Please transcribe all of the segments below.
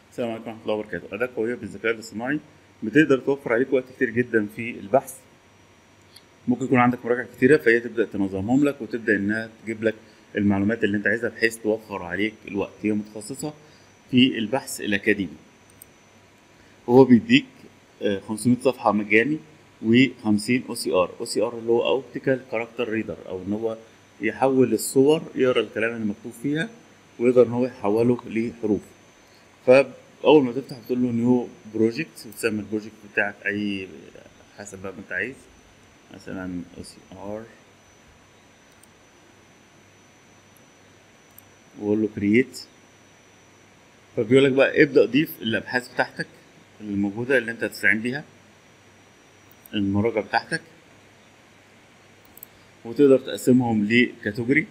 السلام عليكم ورحمة الله وبركاته أداة قوية بالذكاء الاصطناعي بتقدر توفر عليك وقت كتير جدا في البحث ممكن يكون عندك مراجع كتيرة فهي تبدأ تنظمهم لك وتبدأ إنها تجيب لك المعلومات اللي أنت عايزها بحيث توفر عليك الوقت هي متخصصة في البحث الأكاديمي هو بيديك آه، 500 صفحة مجاني و50 او سي ار او سي ار اللي هو اوبتيكال كاركتر ريدر او ان هو يحول الصور يقرا الكلام اللي مكتوب فيها ويقدر ان هو يحوله لحروف فاول ما تفتح بتقول له نيو بروجكت وتسمي البروجكت بتاعك اي حسب بقى ما انت عايز مثلا او سي ار واقول له كرييت فبيقول لك بقى ابدا ضيف الابحاث بتاعتك الموجوده اللي انت هتستعين بيها المراجع بتاعتك وتقدر تقسمهم لكاتيجوري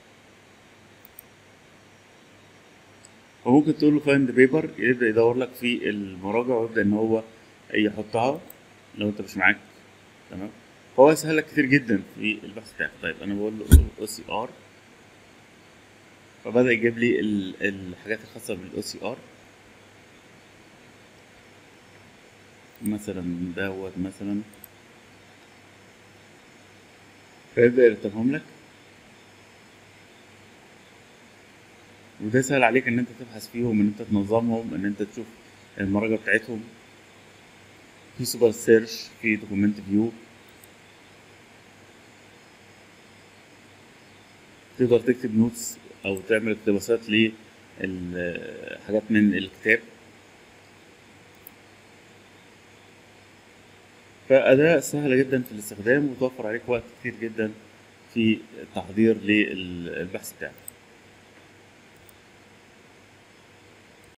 وممكن تقول له فايند بيبر يبدا يدور لك في المراجع ويبدا ان هو يحطها لو انت مش معاك تمام فهو يسهل لك كتير جدا في البحث بتاعك طيب انا بقول له او سي ار فبدا يجيب لي ال- الحاجات الخاصه بالاو سي ار مثلا دوت مثلا فيبدأ يرتبهم لك وده سهل عليك ان انت تبحث فيهم ان انت تنظمهم ان انت تشوف المراجع بتاعتهم في سوبر سيرش في دوكيمنت فيو تقدر تكتب نوتس او تعمل اقتباسات لحاجات من الكتاب فأداة سهلة جدا في الاستخدام وتوفر عليك وقت كتير جدا في التحضير للبحث بتاعك